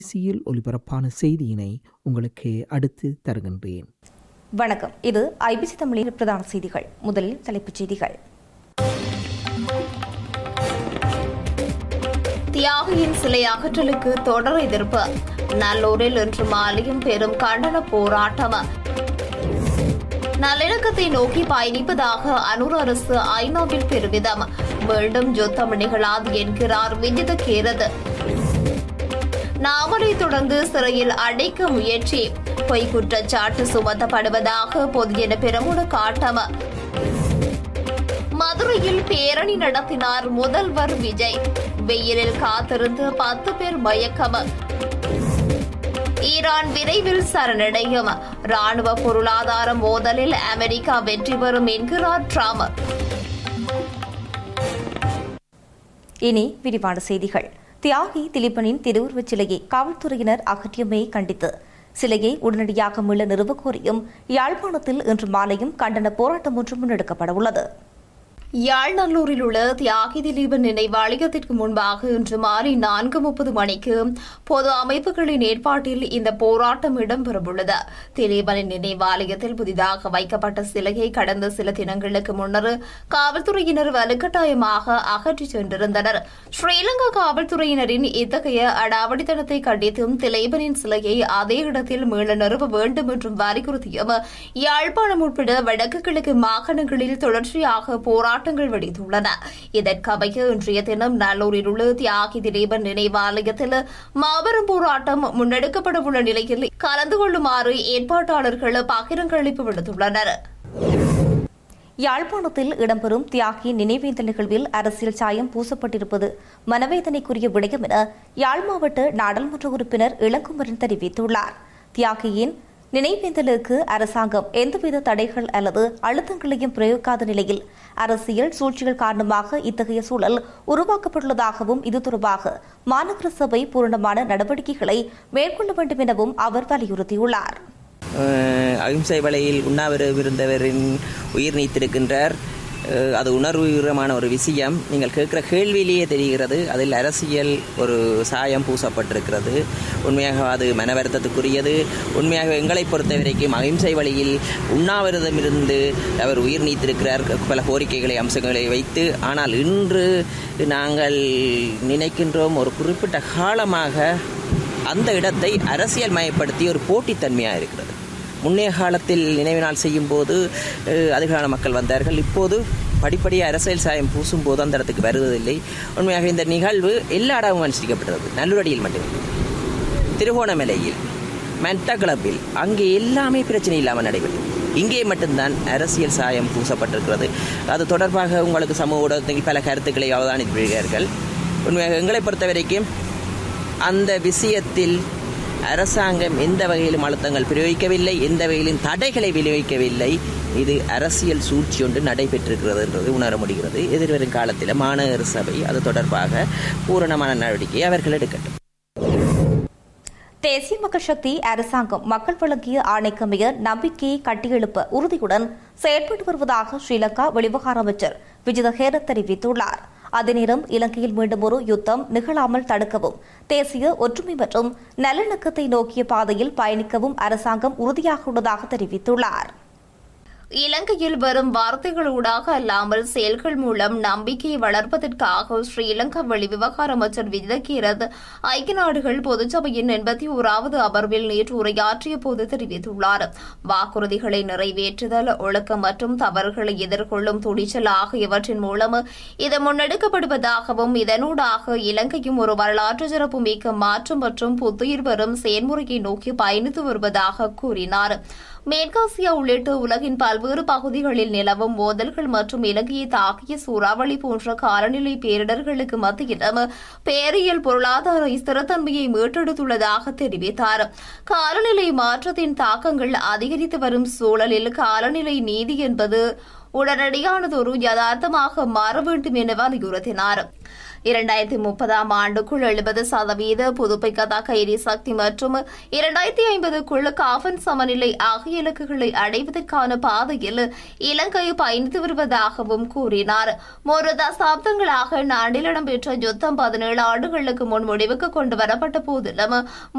சியில் ஒலிபரப்பான செய்தியினை உங்களுக்கு அடுத்து தருகின்றேன் வணக்கம் இது ஐபிசி தமிழின் பிரதான செய்திகள் முதலில் தலைப்புச் செய்திகள் தியாகியின் சிலை அகற்றலுக்கு தொடர் எதிர்ப்பு நல்லூரில் இன்று மாலையும் பெரும் கண்டன போராட்டம் நல்லிணக்கத்தை நோக்கி பயணிப்பதாக அனுர் அரசு ஐநாவில் பெருமிதம் மீண்டும் யுத்தம் நிகழாது என்கிறார் விஜித கேரது நாவலை தொடர்ந்து சிறையில் அடைக்க முயற்சி பொய் குற்றச்சாட்டு சுமத்தப்படுவதாக பொதுஜன பெருமுன காட்டம் மதுரையில் பேரணி நடத்தினார் முதல்வர் விஜய் வெயிலில் காத்திருந்து பத்து பேர் மயக்கம் ஈரான் விரைவில் சரணடையும் ராணுவ பொருளாதார மோதலில் அமெரிக்கா வெற்றி பெறும் என்கிறார் ட்ரம்ப் இனி விரிவான செய்திகள் தியாகி திலீபனின் திருவுருவச் சிலையை காவல்துறையினர் அகற்றியமையை கண்டித்து சிலையை உடனடியாக மீள நிறுவக் கோரியும் யாழ்ப்பாணத்தில் இன்று மாலையும் கண்டன போராட்டம் ஒன்று முன்னெடுக்கப்பட உள்ளது யாழ்நல்லூரில் உள்ள தியாகி திலீபன் நினைவாலயத்திற்கு முன்பாக இன்று மாலை நான்கு முப்பது மணிக்கு பொது அமைப்புகளின் ஏற்பாட்டில் இந்த போராட்டம் இடம்பெறவுள்ளது திலீபனின் நினைவாலயத்தில் புதிதாக வைக்கப்பட்ட சிலையை கடந்த சில தினங்களுக்கு முன்னர் காவல்துறையினர் வலுக்கட்டாயமாக அகற்றிச் சென்றிருந்தனர் ஸ்ரீலங்கா காவல்துறையினரின் இத்தகைய அடாவடித்தனத்தை கண்டித்தும் திலீபனின் சிலையை அதே இடத்தில் மீள நிறுவ வேண்டும் என்றும் வலியுறுத்தியும் யாழ்ப்பாணம் உட்பட வடக்கு கிழக்கு மாகாணங்களில் தொடர்ச்சியாக போராட்டம் போராட்டங்கள் வெடித்துள்ளன இதற்கமைய இன்றைய தினம் நல்லூரில் உள்ள தியாகி திலீபன் நினைவாலயத்தில் மாபெரும் போராட்டம் முன்னெடுக்கப்பட உள்ள நிலையில் கலந்து கொள்ளுமாறு ஏற்பாட்டாளர்கள் பகிரங்களிப்பு விடுத்துள்ளனர் யாழ்ப்பாணத்தில் இடம்பெறும் தியாகி நினைவேந்தல் நிகழ்வில் அரசியல் சாயம் பூசப்பட்டிருப்பது மனவேதனைக்குரிய விடயம் என யாழ் மாவட்ட நாடாளுமன்ற உறுப்பினர் இளங்குமரன் தெரிவித்துள்ளார் தியாகியின் நினைவேந்தலுக்கு அரசாங்கம் எந்தவித தடைகள் அல்லது அழுத்தங்களையும் பிரயோகிக்காத நிலையில் அரசியல் சூழ்ச்சிகள் காரணமாக இத்தகைய சூழல் உருவாக்கப்பட்டுள்ளதாகவும் இது தொடர்பாக மாநகர சபை பூரணமான நடவடிக்கைகளை மேற்கொள்ள வேண்டும் எனவும் அவர் வலியுறுத்தியுள்ளார் அகிம்சை வலையில் உண்ணாவிரவிருந்தவரின் உயிர் நீத்திருக்கின்றார் அது உணர்வுகரமான ஒரு விஷயம் நீங்கள் கேட்குற கேள்வியிலேயே தெரிகிறது அதில் அரசியல் ஒரு சாயம் பூசப்பட்டிருக்கிறது உண்மையாக அது மன வருத்தத்துக்குரியது உண்மையாக எங்களை பொறுத்த வரைக்கும் அகிம்சை வழியில் உண்ணாவிரதமிருந்து அவர் உயிர் நீத்திருக்கிறார் பல கோரிக்கைகளை அம்சங்களை வைத்து ஆனால் இன்று நாங்கள் நினைக்கின்றோம் ஒரு குறிப்பிட்ட காலமாக அந்த இடத்தை அரசியல் மயப்படுத்தி ஒரு போட்டித்தன்மையாக இருக்கிறது முன்னைய காலத்தில் நினைவு நாள் செய்யும் போது அதிகமான மக்கள் வந்தார்கள் இப்போது படிப்படியாக அரசியல் சாயம் பூசும் போது அந்த இடத்துக்கு வருவதில்லை உண்மையாக இந்த நிகழ்வு எல்லா இடமும் அனுஷ்டிக்கப்பட்டது நல்லுரடியில் மட்டுமே திருகோணமலையில் மென்டகிளப்பில் அங்கே எல்லாமே பிரச்சனை இல்லாமல் நடைபெற்றது இங்கே மட்டும்தான் அரசியல் சாயம் பூசப்பட்டிருக்கிறது அது தொடர்பாக உங்களுக்கு சமூக ஊடகத்தில் பல கருத்துக்களை அவதானித்திருக்கிறார்கள் உண்மையாக எங்களை பொறுத்த வரைக்கும் அந்த விஷயத்தில் அரசாங்கம் எந்த வகையிலும் அழுத்தங்கள் பிரயோகிக்கவில்லை எந்த வகையிலும் தடைகளை விளைவிக்கவில்லை இது அரசியல் சூழ்ச்சி ஒன்று நடைபெற்றிருக்கிறது என்றது உணர முடிகிறது எதிர்வரும் காலத்தில் மாநகர சபை அது தொடர்பாக பூரணமான நடவடிக்கையை அவர்கள் எடுக்கட்டும் தேசிய மக்கள் சக்தி அரசாங்கம் மக்கள் வழங்கிய ஆணைக்கமைய நம்பிக்கையை கட்டியெழுப்ப உறுதியுடன் செயல்பட்டு வருவதாக ஸ்ரீலங்கா வெளிவகார அமைச்சர் விஜித ஹேரத் தெரிவித்துள்ளார் அதே நேரம் இலங்கையில் மீண்டும் ஒரு யுத்தம் நிகழாமல் தடுக்கவும் தேசிய ஒற்றுமை மற்றும் நல்லிணக்கத்தை நோக்கிய பாதையில் பயணிக்கவும் அரசாங்கம் உறுதியாக உள்ளதாக தெரிவித்துள்ளார் இலங்கையில் வரும் வார்த்தைகளூடாக அல்லாமல் செயல்கள் மூலம் நம்பிக்கையை வளர்ப்பதற்காக ஸ்ரீலங்கா வெளிவிவகார அமைச்சர் விஜயகீரத் ஐக்கிய நாடுகள் பொதுச்சபையின் எண்பத்தி ஓராவது அமர்வில் நேற்று உரையாற்றிய போது தெரிவித்துள்ளார் வாக்குறுதிகளை நிறைவேற்றுதல் ஒழுக்கம் மற்றும் தவறுகளை எதிர்கொள்ளும் துணிச்சல் ஆகியவற்றின் மூலம் இது முன்னெடுக்கப்படுவதாகவும் இதனூடாக இலங்கையும் ஒரு வரலாற்று சிறப்புமிக்க மாற்றம் மற்றும் புத்துயிர் பெறும் செயல்முறையை நோக்கி பயணித்து வருவதாக கூறினார் மேற்காசியா உள்ளிட்ட உலகின் பல்வேறு பகுதிகளில் நிலவும் மோதல்கள் மற்றும் இலங்கையை தாக்கிய சூறாவளி போன்ற காலநிலை பேரிடர்களுக்கு மத்தியிலும் பேரியல் பொருளாதார ஸ்திரத்தன்மையை மீட்டெடுத்துள்ளதாக தெரிவித்தார் காலநிலை மாற்றத்தின் தாக்கங்கள் அதிகரித்து வரும் சூழலில் காலநிலை நீதி என்பது உடனடியானதொரு யதார்த்தமாக மாற வேண்டும் என வலியுறுத்தினார் இரண்டாயிரத்தி முப்பதாம் ஆண்டுக்குள் எழுபது சதவீத புதுப்பிக்கத்தக்க எரிசக்தி மற்றும் இரண்டாயிரத்தி ஐம்பதுக்குள் காபன் சமநிலை ஆகிய இலக்குகளை அடைவதற்கான பாதையில் இலங்கை பயணித்து வருவதாகவும் கூறினார் ஒரு தசாப்தங்களாக நாட்டில் இடம்பெற்ற யுத்தம் பதினேழு ஆண்டுகளுக்கு முன் முடிவுக்கு கொண்டு வரப்பட்ட போதிலும்